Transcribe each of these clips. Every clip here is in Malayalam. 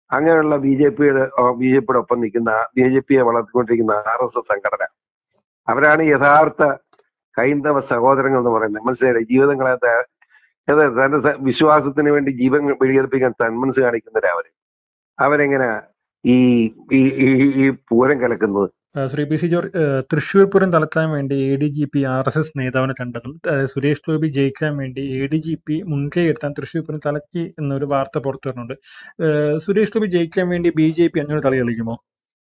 അങ്ങനെയുള്ള ബി ജെ പിയുടെ ബി ജെ പിയുടെ ഒപ്പം നിൽക്കുന്ന ബി ജെ പിയെ വളർത്തിക്കൊണ്ടിരിക്കുന്ന ആർ എസ് എസ് സംഘടന അവരാണ് യഥാർത്ഥ ഹൈന്ദവ സഹോദരങ്ങൾ എന്ന് പറയുന്നത് മനസ്സിലായി ജീവിതങ്ങളെ ത- ഏത് തന്റെ സ- വിശ്വാസത്തിന് വേണ്ടി ജീവൻ വെടിയേൽപ്പിക്കാൻ തന്മനസ് കാണിക്കുന്നവരവര് അവരെങ്ങനെ ഈ ഈ ഈ- ഈ പൂരം കലക്കുന്നത് ആ, ശ്രീ പി സി ജോർജ് ആ, തൃശൂർ പൂരം തളർത്താൻ വേണ്ടി A D G P R S S നേതാവിനെ കണ്ടതും ആ, സുരേഷ് ഗോപി ജയിക്കാൻ വേണ്ടി എ ഡി ജി പി മുൻകൈ എടുത്താൻ തൃശൂർ പൂരം തലക്കി എന്നൊരു വാർത്ത പുറത്തു വരുന്നുണ്ട് ആ, സുരേഷ് ഗോപി ജയിക്കാൻ വേണ്ടി ബി ജെ പി അങ്ങനെ തല കളിക്കുമോ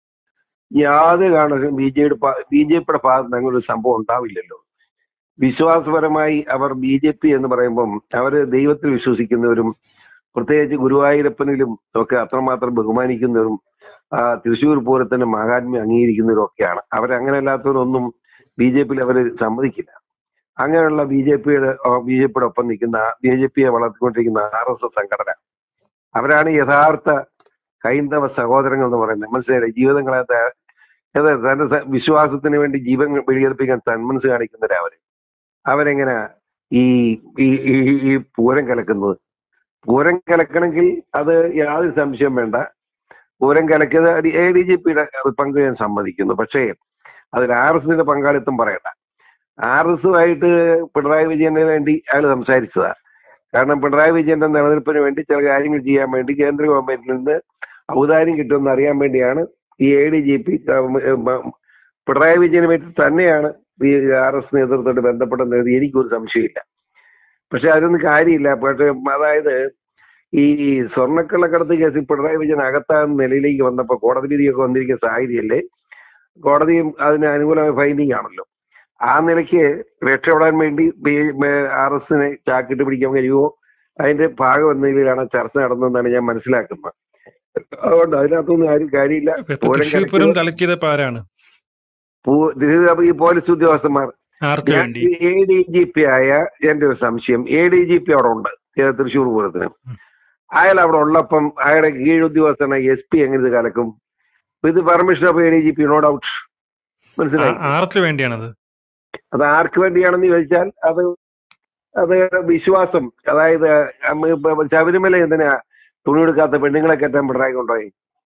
യാതൊരു കാരണവശാലും ബി ജെ ബി ജെ പിയുടെ ഭാഗത്ത് നിന്ന് അങ്ങനെ ഒരു സംഭവം ഉണ്ടാവില്ലല്ലോ വിശ്വാസപരമായി അവർ ബി ജെ പി എന്ന് പറയുമ്പം അവര് ദൈവത്തിൽ വിശ്വസിക്കുന്നവരും പ്രത്യേകിച്ച് ഗുരുവായൂരപ്പനിലും ഒക്കെ അത്രമാത്രം ബഹുമാനിക്കുന്നവരും ആ തൃശ്ശൂർ പൂരത്തിന്റെ മഹാത്മ്യം അംഗീകരിക്കുന്നവരും ഒക്കെയാണ് അവരങ്ങനെ അല്ലാത്തവരൊന്നും ബി ജെ പിയിൽ അവർ സമ്മതിക്കില്ല അങ്ങനെയുള്ള ബി ജെ പിയുടെ ബി ജെ പിയുടെ ഒപ്പം നിൽക്കുന്ന ബി ജെ പിയെ വളർത്തിക്കൊണ്ടിരിക്കുന്ന ആർ എസ് എസ് സംഘടന അവരാണ് യഥാർത്ഥ ഹൈന്ദവ സഹോദരങ്ങൾ എന്ന് പറയുന്നത് മനസ്സിലായി ജീവിതങ്ങളെ ത- ഏത് തന്റെ സ- വിശ്വാസത്തിന് വേണ്ടി ജീവൻ വെടിയേൽപ്പിക്കാൻ തന്മനസ് കാണിക്കുന്നവരവര് അവരെങ്ങനെ ഈ ഈ ഈ ഈ പൂരം കലക്കുന്നത് പൂരം കലക്കണമെങ്കിൽ അത് യാതൊരു സംശയം വേണ്ട പൂരം കലക്കിയത് എ ഡി ജി പിയുടെ പങ്ക് ഞാൻ സമ്മതിക്കുന്നു പക്ഷേ അതിൽ ആർ എസിന്റെ പങ്കാളിത്തം പറയണ്ട ആർ എസുമായിട്ട് പിണറായി വിജയന് വേണ്ടി അയാൾ സംസാരിച്ചതാ കാരണം പിണറായി വിജയന്റെ നിലനിൽപ്പിന് വേണ്ടി ചില കാര്യങ്ങൾ ചെയ്യാൻ വേണ്ടി കേന്ദ്ര ഗവൺമെന്റിൽ നിന്ന് ഔദാര്യം കിട്ടുമെന്ന് അറിയാൻ വേണ്ടിയാണ് ഈ A D G P Pinarayi വിജയന് വേണ്ടി തന്നെയാണ് ഈ ആർ എസ് നേതൃത്വത്തോട് ബന്ധപ്പെട്ടെന്നത് എനിക്കൊരു സംശയമില്ല പക്ഷെ അതൊന്നും കാര്യമില്ല പക്ഷെ അതായത് ഈ സ്വർണ്ണക്കള്ളക്കടത്ത് കേസിൽ പിണറായി വിജയൻ അകത്താകുന്ന നിലയിലേക്ക് വന്നപ്പോ കോടതി വിധിയൊക്കെ വന്നിരിക്കുന്ന സാഹചര്യമല്ലേ കോടതിയും അതിന് അനുകൂലമായ ഫൈൻഡിങ് ആണല്ലോ ആ നിലയ്ക്ക് രക്ഷപ്പെടാൻ വേണ്ടി ആർ എസിനെ ചാക്കിട്ട് പിടിക്കാൻ കഴിയുമോ അതിന്റെ ഭാഗം എന്ന നിലയിലാണ് ചർച്ച നടന്നതെന്നാണ് ഞാൻ മനസ്സിലാക്കുന്നത് അതുകൊണ്ട് അതിനകത്തൊന്നും ആരും കാര്യമില്ല ഇപ്പൊ പൂരം തൃശൂർ പൂരം കലക്കിയത് തലക്കിയത് ഇപ്പൊ ആരാണ് പൂ- ഇത് ഈ പോലീസ് ഉദ്യോഗസ്ഥന്മാർ ആർക്ക് ഞാൻ വേണ്ടി എ ഡി ജി പി ആയ എന്റെ ഒരു സംശയം എ ഡി ജി പി അവിടെ ഉണ്ട് ഏത് തൃശ്ശൂർ പൂരത്തിന് അയാൾ അവിടെ ഉള്ളപ്പം അയാളുടെ കീഴുദ്യോഗസ്ഥനായ എസ് പി എങ്ങനെ ഇത് കലക്കും ഇത് permission of A D G P no doubt മനസ്സിലായി ആ- ആർക്ക് വേണ്ടിയാണത് അത് ആർക്ക് വേണ്ടിയാണെന്ന് ചോദിച്ചാൽ അത് അത് വിശ്വാസം അതായത് നമ്മ ഇപ്പൊ ശബരിമല എന്തിനാ തുണി എടുക്കാത്ത പെണ്ണുങ്ങളെ കയറ്റാൻ പിണറായി കൊണ്ടുപോയി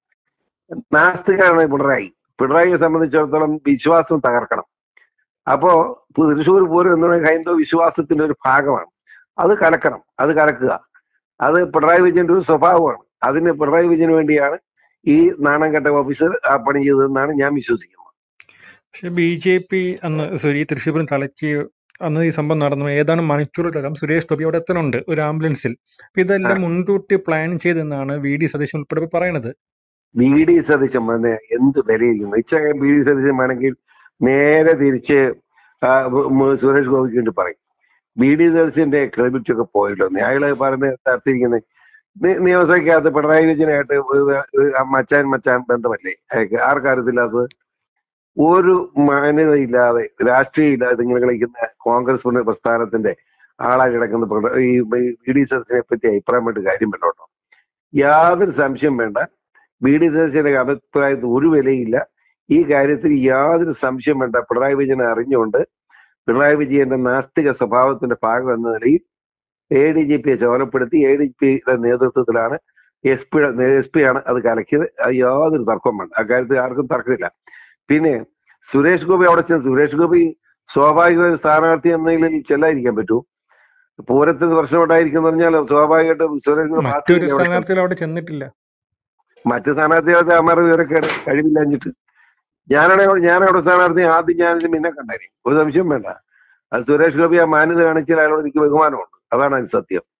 നാസ്തികാണ് പിണറായി പിണറായിയെ സംബന്ധിച്ചിടത്തോളം വിശ്വാസം തകർക്കണം അപ്പോ തൃശ്ശൂർ പൂരം എന്ന് പറയുന്നത് ഹൈന്ദവ വിശ്വാസത്തിന്റെ ഒരു ഭാഗമാണ് അത് കലക്കണം അത് കലക്കുക അത് പിണറായി വിജയന്റെ ഒരു സ്വഭാവമാണ് അതിന് പിണറായി വിജയന് വേണ്ടിയാണ് ഈ നാണം കെട്ട ഓഫീസർ ആ പണി ചെയ്തതെന്നാണ് ഞാൻ വിശ്വസിക്കുന്നത് പക്ഷെ ബി ജെ പി അന്ന് സോറി ഈ തൃശ്ശൂർ പൂരം തലക്കി അന്ന് ഈ സംഭവം നടന്നു ഏതാനും മണിക്കൂറിലകം സുരേഷ് ഗോപി അവിടെ എത്തുന്നുണ്ട് ഒരു ആംബുലൻസിൽ അപ്പൊ ഇതെല്ലാം മുൻകൂട്ടി പ്ലാൻ ചെയ്തെന്നാണ് വി ഡി സതീശൻ ഉൾപ്പെടെ പറയണത് ബി ഡി സതീശൻ വന്ന് എന്ത് വിലയിരിക്കുന്നു ഇച്ചകം ബി ഡി സതീശൻ വേണമെങ്കിൽ നേരെ തിരിച്ച് ആ, മ- മ- സുരേഷ് ഗോപിക്ക് വേണ്ടി പറയും ബി ഡി സതീശന്റെ ക്രെഡിറ്റ് ഒക്കെ പോയല്ലോ അയാള് പറയുന്നത് നടത്തിയിരിക്കുന്നത് നിയമസഭയ്ക്കകത്ത് പിണറായി വിജയനായിട്ട് ഒരു- ഒരു മച്ചാൻ മച്ചാൻ ബന്ധമല്ലേ അയാൾക്ക് ആർക്കറിയത്തില്ലാത്തത് ഒരു മാന്യതയില്ലാതെ രാഷ്ട്രീയം ഇല്ലാതെ ഇങ്ങനെ കളിക്കുന്ന കോൺഗ്രസ് പ്ര- പ്രസ്ഥാനത്തിന്റെ ആളായി കിടക്കുന്ന പിണ- ഈ ബി ഡി സതീശനെ പറ്റി അഭിപ്രായം വേണ്ട കാര്യം വേണ്ടോ യാതൊരു സംശയം വേണ്ട ബി ഡി സതീശന്റെ അഭിപ്രായത്തിൽ ഒരു വിലയില്ല ഈ കാര്യത്തിൽ യാതൊരു സംശയം വേണ്ട പിണറായി വിജയനെ അറിഞ്ഞുകൊണ്ട് പിണറായി വിജയന്റെ നാസ്തിക സ്വഭാവത്തിന്റെ ഭാഗം എന്ന നിലയിൽ എ ഡി ജി പിയെ ചുമതലപ്പെടുത്തി എ ഡി പിയുടെ നേതൃത്വത്തിലാണ് എസ് പി എസ് പി ആണ് അത് കലക്കിയത് അത് യാതൊരു തർക്കവും വേണ്ട അക്കാര്യത്തിൽ ആർക്കും തർക്കമില്ല പിന്നെ സുരേഷ് ഗോപി അവിടെ ചെന്ന് സുരേഷ് ഗോപി സ്വാഭാവിക ഒരു സ്ഥാനാർത്ഥി എന്ന നിലയിൽ ചെല്ലാതിരിക്കാൻ പറ്റൂ പൂരത്തിന് പ്രശ്നമുണ്ടായിരിക്കും പറഞ്ഞാൽ സ്വാഭാവികമായിട്ടും സുരേഷ് ഗോപി മറ്റൊരു പാർട്ടിയിൽ അവിടെ സ്ഥാനാർത്ഥികൾ അവിടെ ചെന്നിട്ടില്ല മറ്റ് സ്ഥാനാർത്ഥികളെ അമർ വിവരക്കേട് കഴിവില്ലഞ്ഞിട്ട് ഞാനാണ് ഞാനവിടെ സ്ഥാനാർത്ഥി ആദ്യം ഞാനിത് പിന്നെ കണ്ടായിരുന്നു ഒരു സംശയം വേണ്ട അത് സുരേഷ് ഗോപി ആ മാന്യത കാണിച്ചാൽ അയാളോട് എനിക്ക് ബഹുമാനമുണ്ട് അതാണ് അതിന് സത്യം